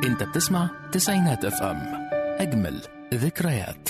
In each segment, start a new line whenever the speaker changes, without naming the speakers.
انت بتسمع تسعينات اف ام اجمل ذكريات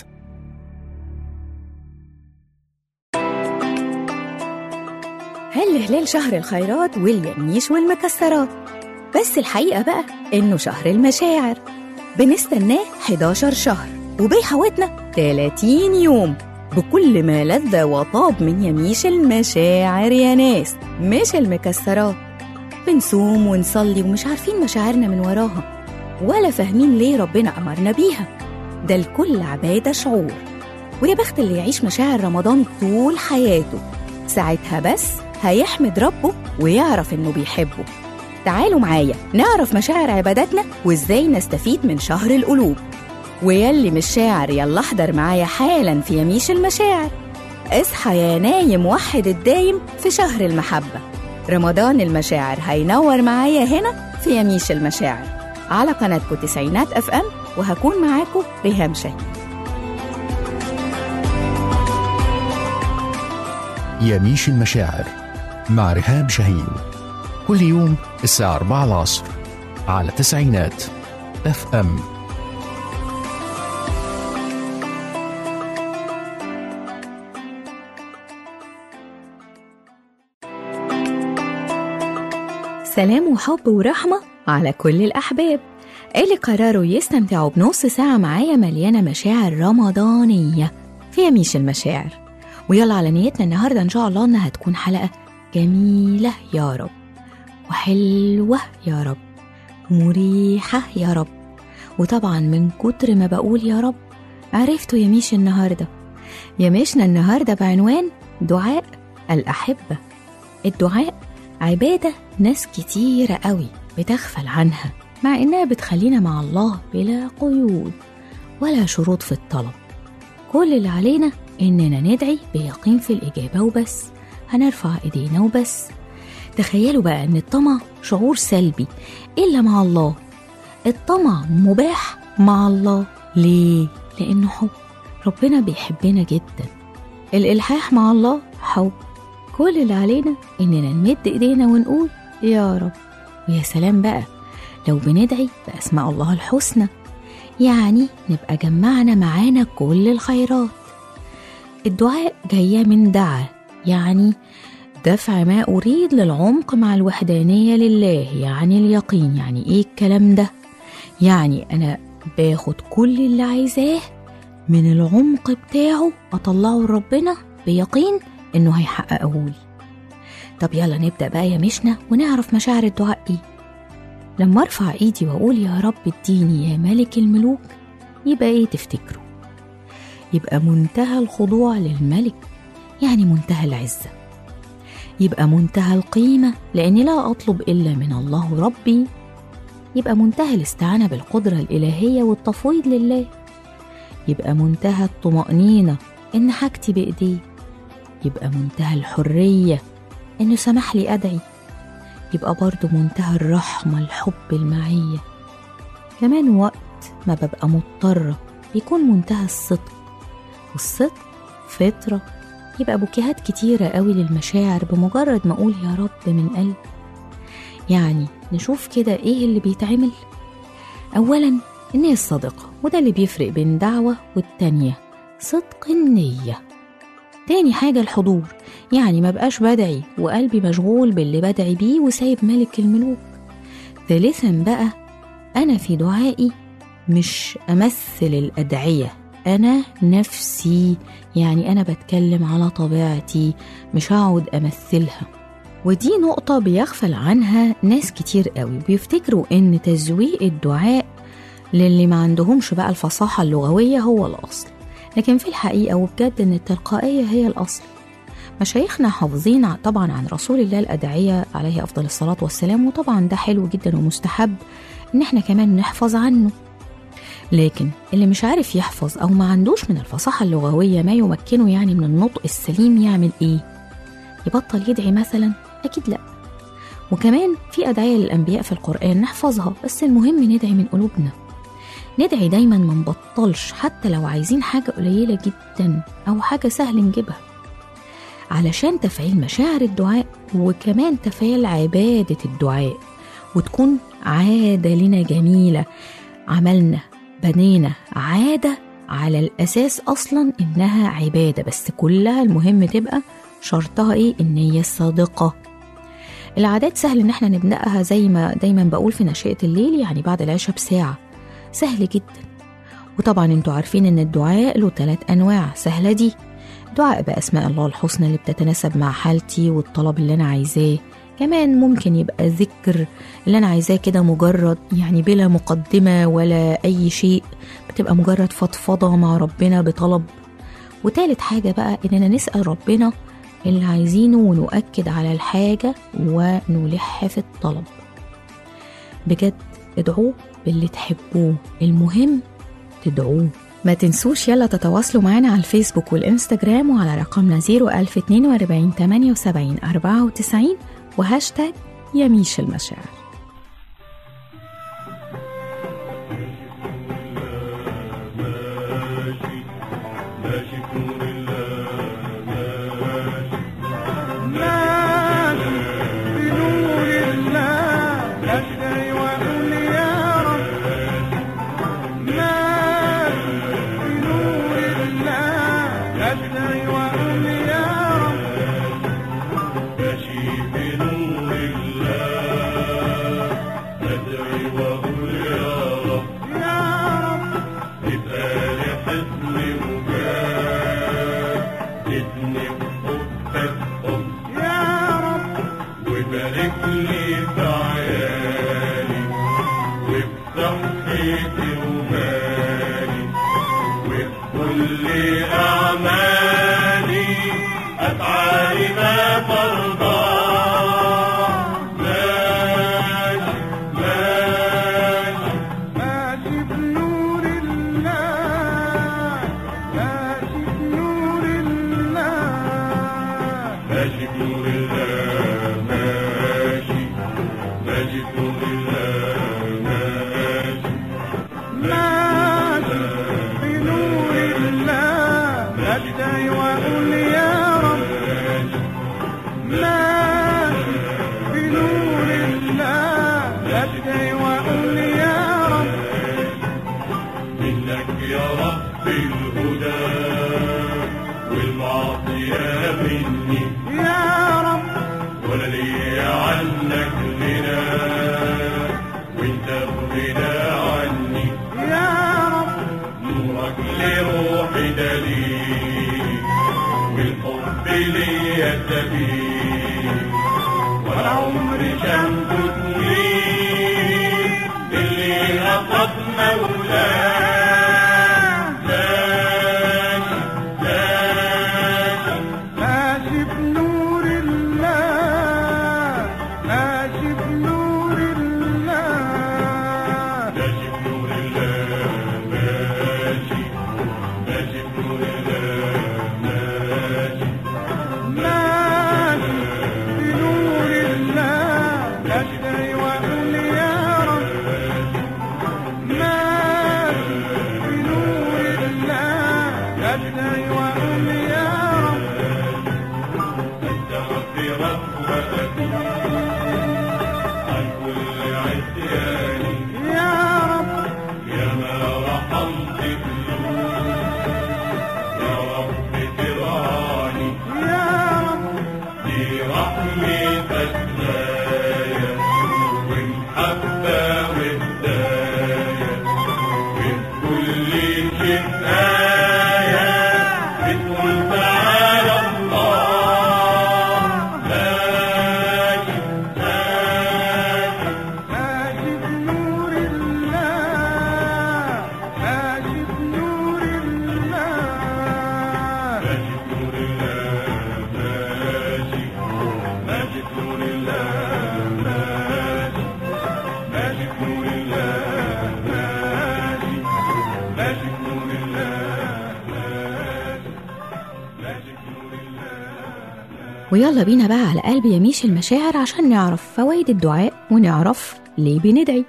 هل هلال شهر الخيرات واليميش والمكسرات بس الحقيقة بقى إنه شهر المشاعر بنستناه 11 شهر وبيحوطنا 30 يوم بكل ما لذ وطاب من يميش المشاعر يا ناس مش المكسرات بنصوم ونصلي ومش عارفين مشاعرنا من وراها ولا فاهمين ليه ربنا أمرنا بيها ده الكل عبادة شعور ويا بخت اللي يعيش مشاعر رمضان طول حياته ساعتها بس هيحمد ربه ويعرف إنه بيحبه تعالوا معايا نعرف مشاعر عباداتنا وإزاي نستفيد من شهر القلوب ويلي مش شاعر يلا احضر معايا حالا في يميش المشاعر اصحى يا نايم وحد الدايم في شهر المحبة رمضان المشاعر هينور معايا هنا في يميش المشاعر على قناتكم تسعينات اف ام وهكون معاكم ريهام شاهين
يميش المشاعر مع رهام شاهين كل يوم الساعة 4 العصر على تسعينات اف ام
سلام وحب ورحمة على كل الأحباب اللي قرروا يستمتعوا بنص ساعة معايا مليانة مشاعر رمضانية في يميش المشاعر ويلا على نيتنا النهاردة إن شاء الله إنها هتكون حلقة جميلة يا رب وحلوة يا رب ومريحة يا رب وطبعا من كتر ما بقول يا رب عرفتوا يميش النهاردة يميشنا النهاردة بعنوان دعاء الأحبة الدعاء عبادة ناس كتيرة قوي بتغفل عنها مع إنها بتخلينا مع الله بلا قيود ولا شروط في الطلب كل اللي علينا إننا ندعي بيقين في الإجابة وبس هنرفع إيدينا وبس تخيلوا بقى إن الطمع شعور سلبي إلا مع الله الطمع مباح مع الله ليه؟ لأنه حب ربنا بيحبنا جدا الإلحاح مع الله حب كل اللي علينا إننا نمد إيدينا ونقول يا رب ويا سلام بقى لو بندعي بأسماء الله الحسنى يعني نبقى جمعنا معانا كل الخيرات الدعاء جاية من دعا يعني دفع ما أريد للعمق مع الوحدانية لله يعني اليقين يعني إيه الكلام ده؟ يعني أنا باخد كل اللي عايزاه من العمق بتاعه أطلعه لربنا بيقين إنه هيحققه لي طب يلا نبدأ بقى يا مشنا ونعرف مشاعر الدعاء إيه لما أرفع إيدي وأقول يا رب اديني يا ملك الملوك يبقى إيه تفتكروا يبقى منتهى الخضوع للملك يعني منتهى العزة يبقى منتهى القيمة لأني لا أطلب إلا من الله ربي يبقى منتهى الاستعانة بالقدرة الإلهية والتفويض لله يبقى منتهى الطمأنينة إن حاجتي بإيديه يبقى منتهى الحرية إنه سمح لي أدعي يبقى برضه منتهى الرحمة الحب المعية كمان وقت ما ببقى مضطرة بيكون منتهى الصدق والصدق فطرة يبقى بوكيهات كتيرة قوي للمشاعر بمجرد ما أقول يا رب من قلب يعني نشوف كده إيه اللي بيتعمل أولا النية الصادقة وده اللي بيفرق بين دعوة والتانية صدق النية تاني حاجة الحضور يعني ما بقاش بدعي وقلبي مشغول باللي بدعي بيه وسايب ملك الملوك ثالثا بقى أنا في دعائي مش أمثل الأدعية أنا نفسي يعني أنا بتكلم على طبيعتي مش هقعد أمثلها ودي نقطة بيغفل عنها ناس كتير قوي بيفتكروا إن تزويق الدعاء للي ما عندهمش بقى الفصاحة اللغوية هو الأصل لكن في الحقيقة وبجد إن التلقائية هي الأصل مشايخنا حافظين طبعا عن رسول الله الأدعية عليه أفضل الصلاة والسلام وطبعا ده حلو جدا ومستحب إن احنا كمان نحفظ عنه لكن اللي مش عارف يحفظ أو ما عندوش من الفصاحة اللغوية ما يمكنه يعني من النطق السليم يعمل إيه؟ يبطل يدعي مثلا؟ أكيد لأ وكمان في أدعية للأنبياء في القرآن نحفظها بس المهم ندعي من قلوبنا ندعي دايما ما نبطلش حتى لو عايزين حاجة قليلة جدا أو حاجة سهل نجيبها علشان تفعيل مشاعر الدعاء وكمان تفعيل عبادة الدعاء وتكون عادة لنا جميلة عملنا بنينا عادة على الأساس أصلا إنها عبادة بس كلها المهم تبقى شرطها إيه النية الصادقة العادات سهل إن احنا نبدأها زي ما دايما بقول في نشأة الليل يعني بعد العشاء بساعة سهل جدا وطبعا انتوا عارفين ان الدعاء له ثلاث انواع سهله دي دعاء باسماء الله الحسنى اللي بتتناسب مع حالتي والطلب اللي انا عايزاه كمان ممكن يبقى ذكر اللي انا عايزاه كده مجرد يعني بلا مقدمه ولا اي شيء بتبقى مجرد فضفضه مع ربنا بطلب وتالت حاجه بقى اننا نسال ربنا اللي عايزينه ونؤكد على الحاجه ونلح في الطلب بجد ادعوه باللي تحبوه المهم تدعوه ما تنسوش يلا تتواصلوا معنا على الفيسبوك والإنستجرام وعلى رقمنا 01042 78 94 وهاشتاج يميش المشاعر ويلا بينا بقى على قلب يميش المشاعر عشان نعرف فوائد الدعاء ونعرف ليه بندعي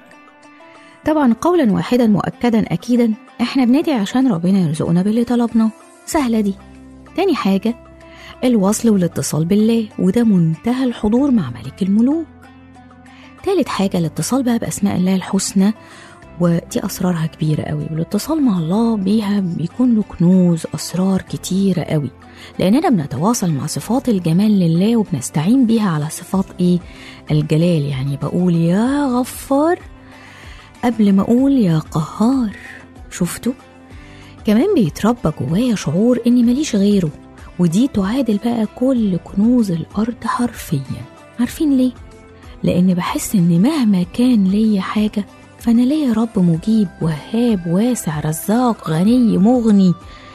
طبعا قولا واحدا مؤكدا أكيدا احنا بندعي عشان ربنا يرزقنا باللي طلبناه سهلة دي تاني حاجة الوصل والاتصال بالله وده منتهى الحضور مع ملك الملوك تالت حاجة الاتصال بقى بأسماء الله الحسنى ودي أسرارها كبيرة قوي والاتصال مع الله بيها بيكون له كنوز أسرار كتيرة قوي لأننا بنتواصل مع صفات الجمال لله وبنستعين بيها على صفات إيه الجلال يعني بقول يا غفار قبل ما أقول يا قهار شفتوا كمان بيتربى جوايا شعور إني ماليش غيره ودي تعادل بقى كل كنوز الأرض حرفيا عارفين ليه؟ لأن بحس إن مهما كان ليا حاجة فأنا ليا رب مجيب وهاب واسع رزاق غني مغني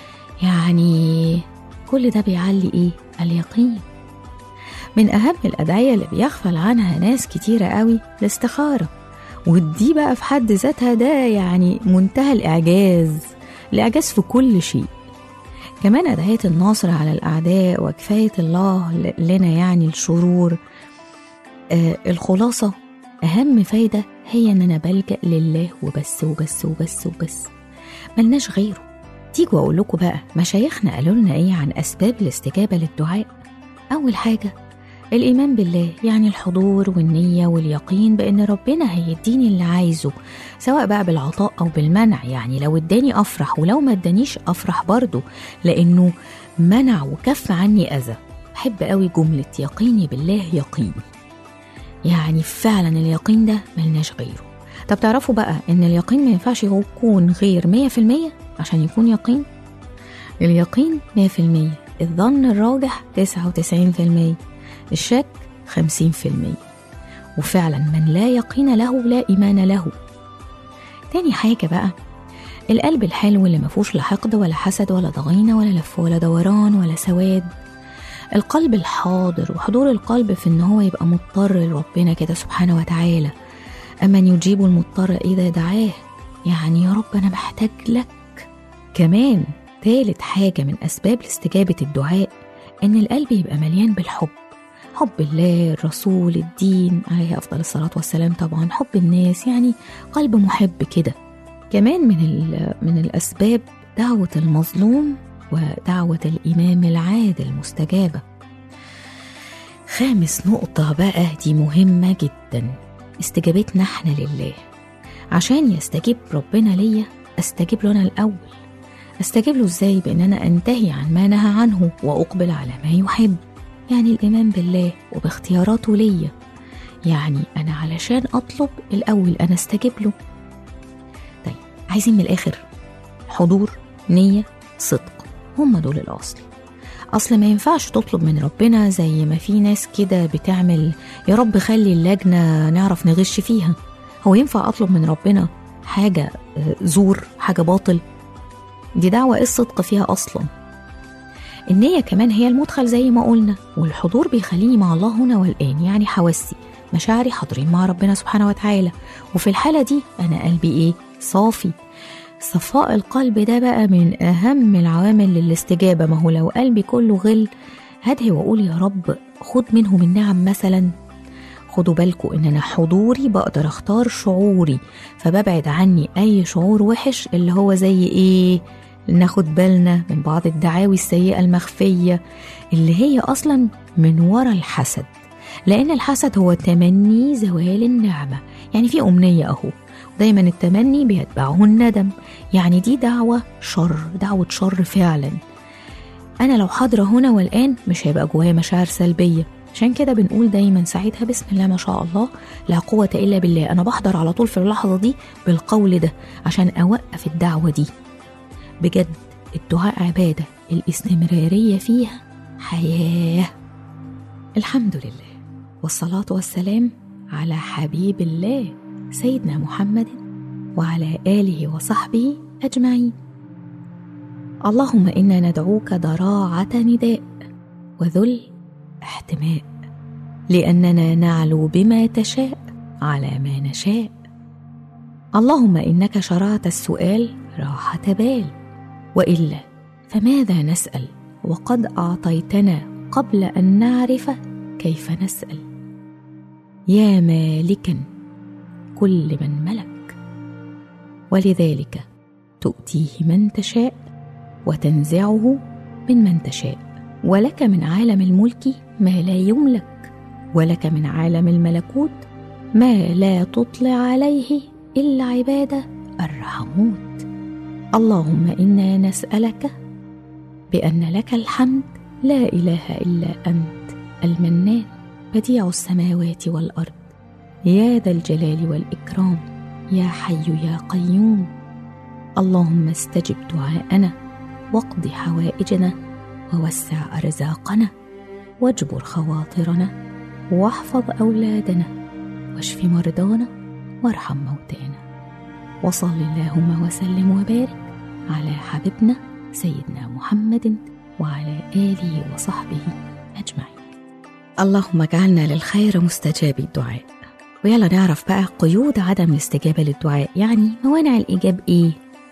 يعني كل ده بيعلي إيه؟ اليقين من أهم الأدعية اللي بيغفل عنها ناس كتيرة قوي الاستخارة ودي بقى في حد ذاتها ده يعني منتهى الإعجاز الإعجاز في كل شيء كمان أدعية الناصر على الأعداء وكفاية الله لنا يعني الشرور آه الخلاصة أهم فايدة هي إن أنا بلجأ لله وبس وبس وبس وبس ملناش غيره تيجوا أقول لكم بقى مشايخنا قالوا لنا إيه عن أسباب الاستجابة للدعاء أول حاجة الإيمان بالله يعني الحضور والنية واليقين بأن ربنا هيديني اللي عايزه سواء بقى بالعطاء أو بالمنع يعني لو اداني أفرح ولو ما ادانيش أفرح برضه لأنه منع وكف عني أذى بحب قوي جملة يقيني بالله يقين يعني فعلا اليقين ده ملناش غيره طب تعرفوا بقى ان اليقين ما ينفعش يكون غير مية في المية عشان يكون يقين اليقين مية في المية الظن الراجح تسعة وتسعين في المية الشك خمسين في المية وفعلا من لا يقين له لا إيمان له تاني حاجة بقى القلب الحلو اللي مفهوش لا حقد ولا حسد ولا ضغينة ولا لف ولا دوران ولا سواد القلب الحاضر وحضور القلب في ان هو يبقى مضطر لربنا كده سبحانه وتعالى أمن يجيب المضطر إذا دعاه يعني يا رب أنا محتاج لك كمان تالت حاجة من أسباب استجابة الدعاء إن القلب يبقى مليان بالحب حب الله الرسول الدين عليه أفضل الصلاة والسلام طبعا حب الناس يعني قلب محب كده كمان من, من الأسباب دعوة المظلوم ودعوة الإمام العادل مستجابة خامس نقطة بقى دي مهمة جدا استجابتنا احنا لله عشان يستجيب ربنا ليا استجيب له انا الاول استجيب له ازاي بان انا انتهي عن ما نهى عنه واقبل على ما يحب يعني الايمان بالله وباختياراته ليا يعني انا علشان اطلب الاول انا استجيب له طيب عايزين من الاخر حضور نيه صدق هم دول الاصل اصل ما ينفعش تطلب من ربنا زي ما في ناس كده بتعمل يا رب خلي اللجنه نعرف نغش فيها هو ينفع اطلب من ربنا حاجه زور حاجه باطل دي دعوه ايه الصدق فيها اصلا النيه كمان هي المدخل زي ما قلنا والحضور بيخليني مع الله هنا والان يعني حواسي مشاعري حاضرين مع ربنا سبحانه وتعالى وفي الحاله دي انا قلبي ايه صافي صفاء القلب ده بقى من أهم العوامل للاستجابة ما هو لو قلبي كله غل هدعي وأقول يا رب خد منهم النعم مثلا خدوا بالكم إن أنا حضوري بقدر أختار شعوري فببعد عني أي شعور وحش اللي هو زي إيه ناخد بالنا من بعض الدعاوي السيئة المخفية اللي هي أصلا من ورا الحسد لأن الحسد هو تمني زوال النعمة يعني في أمنية أهو دايما التمني بيتبعه الندم يعني دي دعوة شر دعوة شر فعلا أنا لو حاضرة هنا والآن مش هيبقى جوايا مشاعر سلبية عشان كده بنقول دايما ساعتها بسم الله ما شاء الله لا قوة إلا بالله أنا بحضر على طول في اللحظة دي بالقول ده عشان أوقف الدعوة دي بجد الدعاء عبادة الاستمرارية فيها حياة الحمد لله والصلاة والسلام على حبيب الله سيدنا محمد وعلى اله وصحبه اجمعين اللهم انا ندعوك ضراعه نداء وذل احتماء لاننا نعلو بما تشاء على ما نشاء اللهم انك شرعت السؤال راحه بال والا فماذا نسال وقد اعطيتنا قبل ان نعرف كيف نسال يا مالكا كل من ملك ولذلك تؤتيه من تشاء وتنزعه من من تشاء ولك من عالم الملك ما لا يملك ولك من عالم الملكوت ما لا تطلع عليه إلا عباده الرحموت اللهم إنا نسألك بأن لك الحمد لا إله إلا أنت المنان بديع السماوات والأرض يا ذا الجلال والإكرام يا حي يا قيوم اللهم استجب دعاءنا واقض حوائجنا ووسع أرزاقنا واجبر خواطرنا واحفظ أولادنا واشف مرضانا وارحم موتانا وصل اللهم وسلم وبارك على حبيبنا سيدنا محمد وعلى آله وصحبه أجمعين اللهم اجعلنا للخير مستجاب الدعاء ويلا نعرف بقى قيود عدم الاستجابة للدعاء يعني موانع الإجاب إيه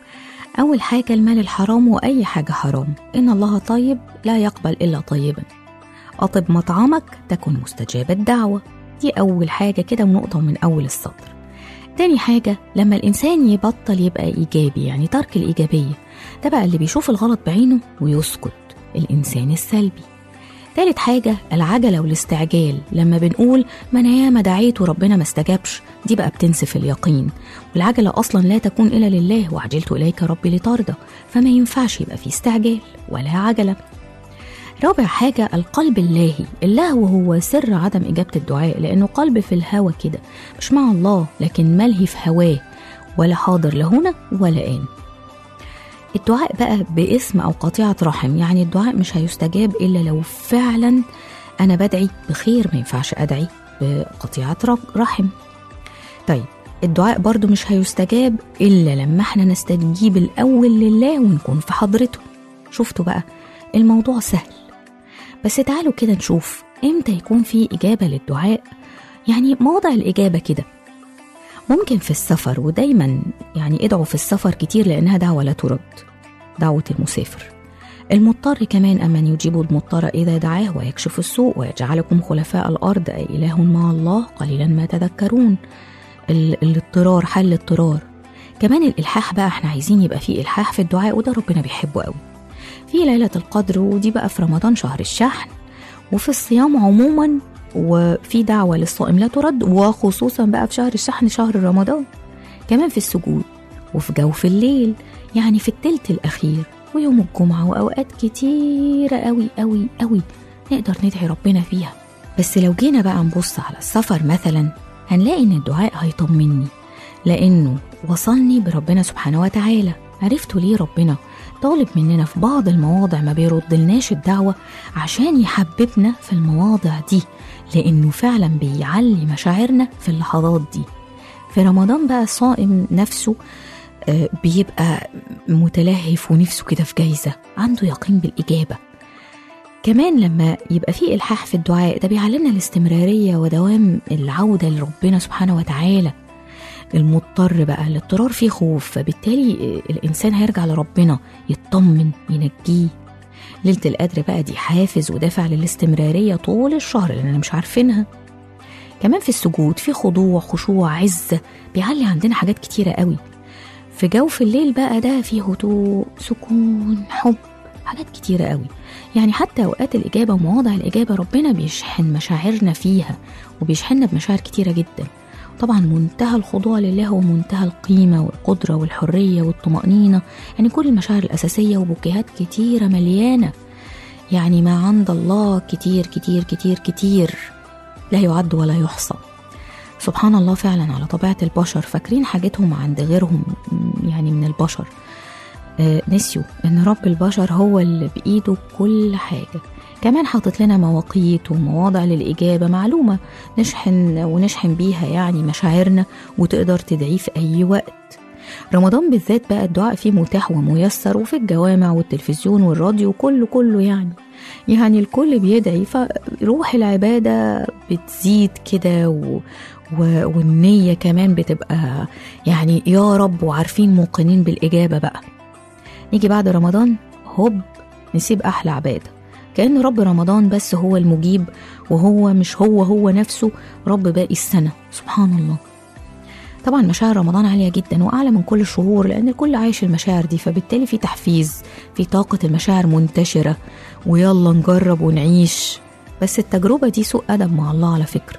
أول حاجة المال الحرام وأي حاجة حرام إن الله طيب لا يقبل إلا طيبا أطب مطعمك تكن مستجاب الدعوة دي أول حاجة كده ونقطة من أول السطر تاني حاجة لما الإنسان يبطل يبقى إيجابي يعني ترك الإيجابية ده بقى اللي بيشوف الغلط بعينه ويسكت الإنسان السلبي تالت حاجة العجلة والاستعجال لما بنقول ما أنا ياما دعيت وربنا ما استجابش دي بقى بتنسف اليقين والعجلة أصلا لا تكون إلا لله وعجلت إليك ربي لترضى فما ينفعش يبقى في استعجال ولا عجلة رابع حاجة القلب اللاهي اللهو هو سر عدم إجابة الدعاء لأنه قلب في الهوى كده مش مع الله لكن ملهي في هواه ولا حاضر لا هنا ولا آن الدعاء بقى باسم أو قطيعة رحم يعني الدعاء مش هيستجاب إلا لو فعلا أنا بدعي بخير ما ينفعش أدعي بقطيعة رحم طيب الدعاء برضو مش هيستجاب إلا لما احنا نستجيب الأول لله ونكون في حضرته شفتوا بقى الموضوع سهل بس تعالوا كده نشوف امتى يكون في إجابة للدعاء يعني مواضع الإجابة كده ممكن في السفر ودايما يعني ادعوا في السفر كتير لأنها دعوة لا ترد دعوة المسافر المضطر كمان أمن يجيب المضطر إذا دعاه ويكشف السوء ويجعلكم خلفاء الأرض أي إله مع الله قليلا ما تذكرون الاضطرار حل الاضطرار كمان الإلحاح بقى احنا عايزين يبقى فيه إلحاح في الدعاء وده ربنا بيحبه قوي في ليلة القدر ودي بقى في رمضان شهر الشحن وفي الصيام عموما وفي دعوة للصائم لا ترد وخصوصا بقى في شهر الشحن شهر رمضان كمان في السجود وفي جوف الليل يعني في التلت الأخير ويوم الجمعة وأوقات كتيرة أوي أوي أوي نقدر ندعي ربنا فيها بس لو جينا بقى نبص على السفر مثلا هنلاقي إن الدعاء هيطمني لأنه وصلني بربنا سبحانه وتعالى عرفتوا ليه ربنا طالب مننا في بعض المواضع ما بيردلناش الدعوة عشان يحببنا في المواضع دي لأنه فعلا بيعلي مشاعرنا في اللحظات دي في رمضان بقى الصائم نفسه بيبقى متلهف ونفسه كده في جايزة عنده يقين بالإجابة كمان لما يبقى في إلحاح في الدعاء ده بيعلمنا الاستمرارية ودوام العودة لربنا سبحانه وتعالى المضطر بقى الاضطرار فيه خوف فبالتالي الإنسان هيرجع لربنا يطمن ينجيه ليلة القدر بقى دي حافز ودافع للاستمرارية طول الشهر لأننا مش عارفينها كمان في السجود في خضوع خشوع عزة بيعلي عندنا حاجات كتيرة قوي في جوف الليل بقى ده فيه هدوء سكون حب حاجات كتيرة قوي يعني حتى أوقات الإجابة ومواضع الإجابة ربنا بيشحن مشاعرنا فيها وبيشحننا بمشاعر كتيرة جدا طبعا منتهى الخضوع لله ومنتهى القيمة والقدرة والحرية والطمأنينة يعني كل المشاعر الأساسية وبوكيهات كتيرة مليانة يعني ما عند الله كتير كتير كتير كتير لا يعد ولا يحصى سبحان الله فعلا على طبيعة البشر فاكرين حاجتهم عند غيرهم يعني من البشر آه نسيوا ان رب البشر هو اللي بإيده كل حاجة كمان حاطط لنا مواقيت ومواضع للإجابة معلومة نشحن ونشحن بيها يعني مشاعرنا وتقدر تدعيه في أي وقت رمضان بالذات بقى الدعاء فيه متاح وميسر وفي الجوامع والتلفزيون والراديو كله كله يعني يعني الكل بيدعي فروح العبادة بتزيد كده و... و... والنية كمان بتبقى يعني يا رب وعارفين موقنين بالإجابة بقى نيجي بعد رمضان هوب نسيب أحلى عبادة كأن رب رمضان بس هو المجيب وهو مش هو هو نفسه رب باقي السنة سبحان الله طبعا مشاعر رمضان عالية جدا وأعلى من كل الشهور لأن الكل عايش المشاعر دي فبالتالي في تحفيز في طاقة المشاعر منتشرة ويلا نجرب ونعيش بس التجربة دي سوء أدب مع الله على فكرة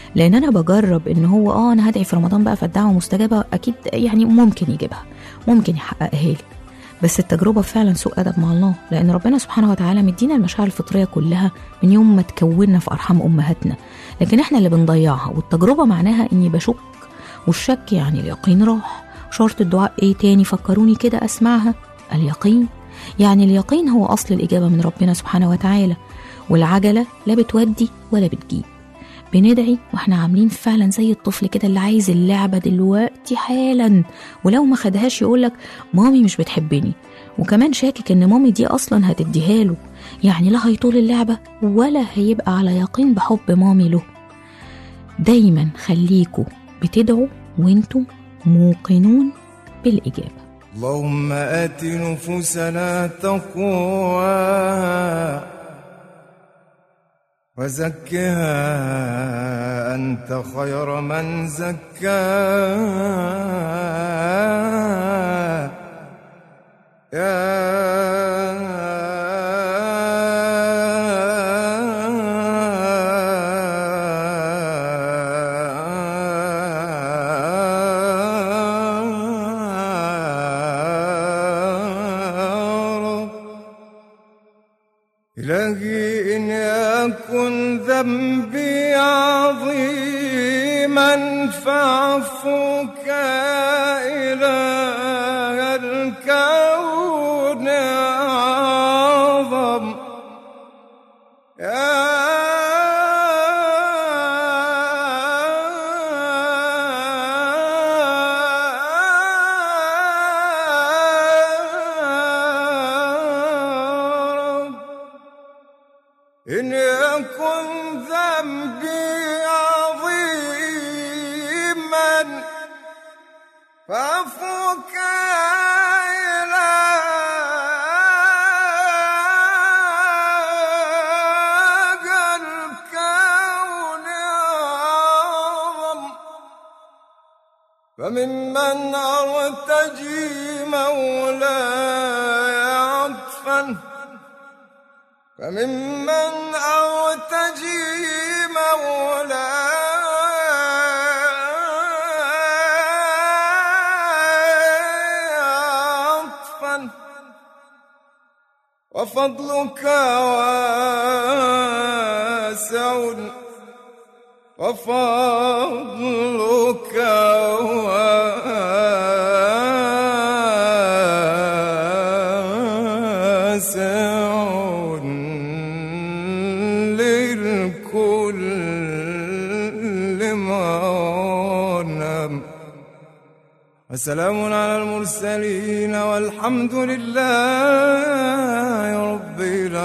لان انا بجرب ان هو اه انا هدعي في رمضان بقى فالدعوه مستجابه اكيد يعني ممكن يجيبها ممكن يحققها لي بس التجربة فعلا سوء أدب مع الله لأن ربنا سبحانه وتعالى مدينا المشاعر الفطرية كلها من يوم ما تكوننا في أرحام أمهاتنا لكن إحنا اللي بنضيعها والتجربة معناها إني بشك والشك يعني اليقين راح شرط الدعاء إيه تاني فكروني كده أسمعها اليقين يعني اليقين هو أصل الإجابة من ربنا سبحانه وتعالى والعجلة لا بتودي ولا بتجيب بندعي واحنا عاملين فعلا زي الطفل كده اللي عايز اللعبة دلوقتي حالا ولو ما خدهاش يقولك مامي مش بتحبني وكمان شاكك ان مامي دي اصلا هتديها له يعني لا هيطول اللعبة ولا هيبقى على يقين بحب مامي له دايما خليكوا بتدعوا وانتم موقنون بالإجابة
اللهم آت نفوسنا تقواها وزكها أنت خير من زكاها يا رب إلهي إن يكن ذنبي عظيما فاعفوك إله الكون أعظم يا رب إن يكن ذنبي عظيما فاعفوك إله الكون أعظم فممن أرتجي مولاي عطفا فممن أرتجي مولاي عطفا وفضلك واسع وفضلك واسع للكل مغنم وسلام على المرسلين والحمد لله رب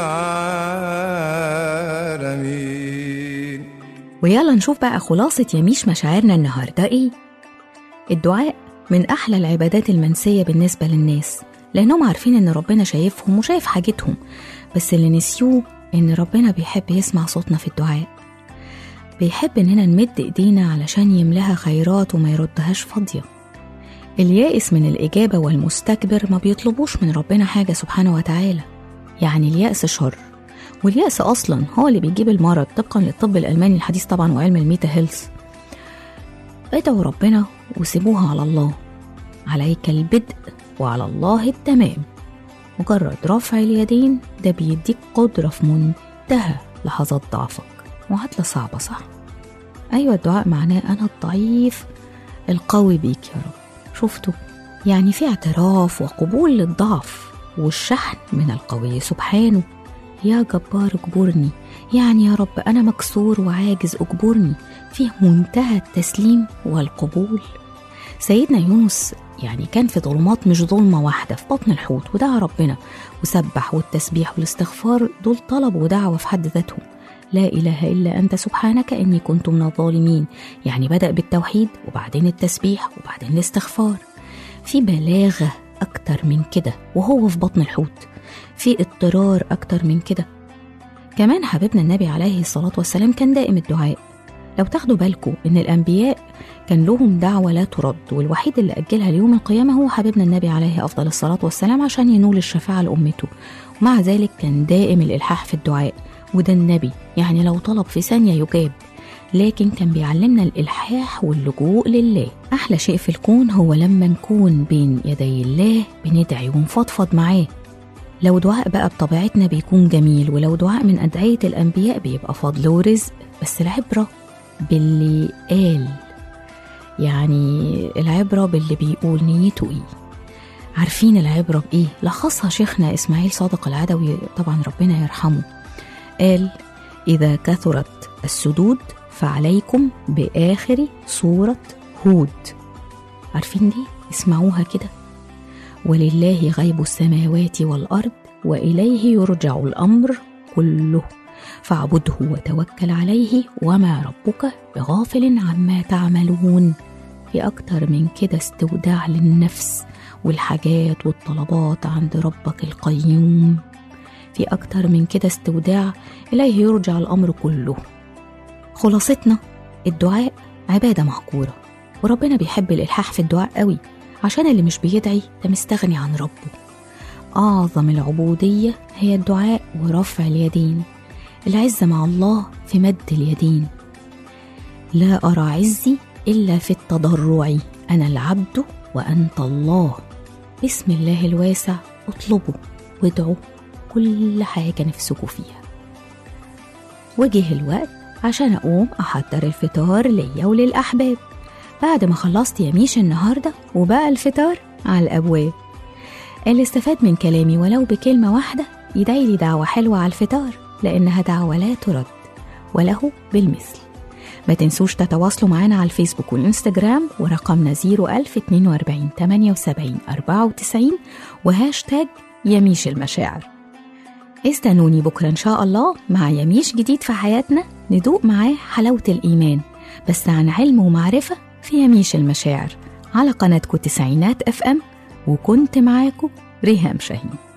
العالمين
ويلا نشوف بقى خلاصة يميش مشاعرنا النهاردة إيه؟ الدعاء من أحلى العبادات المنسية بالنسبة للناس لأنهم عارفين إن ربنا شايفهم وشايف حاجتهم بس اللي نسيوه إن ربنا بيحب يسمع صوتنا في الدعاء بيحب إننا نمد إيدينا علشان يملاها خيرات وما يردهاش فاضية اليائس من الإجابة والمستكبر ما بيطلبوش من ربنا حاجة سبحانه وتعالى يعني اليأس شر واليأس أصلا هو اللي بيجيب المرض طبقا للطب الألماني الحديث طبعا وعلم الميتا هيلث ادعوا ربنا وسيبوها على الله عليك البدء وعلى الله التمام مجرد رفع اليدين ده بيديك قدرة في منتهى لحظات ضعفك معادلة صعبة صح؟ أيوة الدعاء معناه أنا الضعيف القوي بيك يا رب شفتوا يعني في اعتراف وقبول للضعف والشحن من القوي سبحانه يا جبار اجبرني يعني يا رب أنا مكسور وعاجز اجبرني فيه منتهى التسليم والقبول سيدنا يونس يعني كان في ظلمات مش ظلمة واحدة في بطن الحوت ودعا ربنا وسبح والتسبيح والاستغفار دول طلب ودعوة في حد ذاتهم لا إله إلا أنت سبحانك إني كنت من الظالمين يعني بدأ بالتوحيد وبعدين التسبيح وبعدين الاستغفار في بلاغة أكتر من كده وهو في بطن الحوت في اضطرار أكتر من كده كمان حبيبنا النبي عليه الصلاة والسلام كان دائم الدعاء لو تاخدوا بالكم إن الأنبياء كان لهم دعوة لا ترد والوحيد اللي أجلها ليوم القيامة هو حبيبنا النبي عليه أفضل الصلاة والسلام عشان ينول الشفاعة لأمته ومع ذلك كان دائم الإلحاح في الدعاء وده النبي يعني لو طلب في ثانية يجاب لكن كان بيعلمنا الإلحاح واللجوء لله أحلى شيء في الكون هو لما نكون بين يدي الله بندعي ونفضفض معاه لو دعاء بقى بطبيعتنا بيكون جميل ولو دعاء من أدعية الأنبياء بيبقى فضل ورزق بس العبرة باللي قال يعني العبرة باللي بيقول نيته إيه عارفين العبرة بإيه لخصها شيخنا إسماعيل صادق العدوي طبعا ربنا يرحمه قال إذا كثرت السدود فعليكم بآخر سورة هود عارفين دي اسمعوها كده ولله غيب السماوات والأرض وإليه يرجع الأمر كله فاعبده وتوكل عليه وما ربك بغافل عما تعملون في أكتر من كده استوداع للنفس والحاجات والطلبات عند ربك القيوم في أكتر من كده استوداع إليه يرجع الأمر كله خلاصتنا الدعاء عبادة مهجورة وربنا بيحب الإلحاح في الدعاء قوي عشان اللي مش بيدعي ده مستغني عن ربه أعظم العبودية هي الدعاء ورفع اليدين العزة مع الله في مد اليدين لا أرى عزي إلا في التضرع أنا العبد وأنت الله بسم الله الواسع اطلبوا وادعوا كل حاجة نفسكوا فيها وجه الوقت عشان أقوم أحضر الفطار ليا وللأحباب بعد ما خلصت يميش النهاردة وبقى الفطار على الأبواب اللي استفاد من كلامي ولو بكلمة واحدة يدعي لي دعوة حلوة على الفطار لأنها دعوة لا ترد وله بالمثل ما تنسوش تتواصلوا معنا على الفيسبوك والإنستجرام ورقمنا 01042 78 94 وهاشتاج يميش المشاعر استنوني بكرة إن شاء الله مع يميش جديد في حياتنا ندوق معاه حلاوة الإيمان بس عن علم ومعرفة في يميش المشاعر على قناتكم تسعينات اف ام وكنت معاكم ريهام شاهين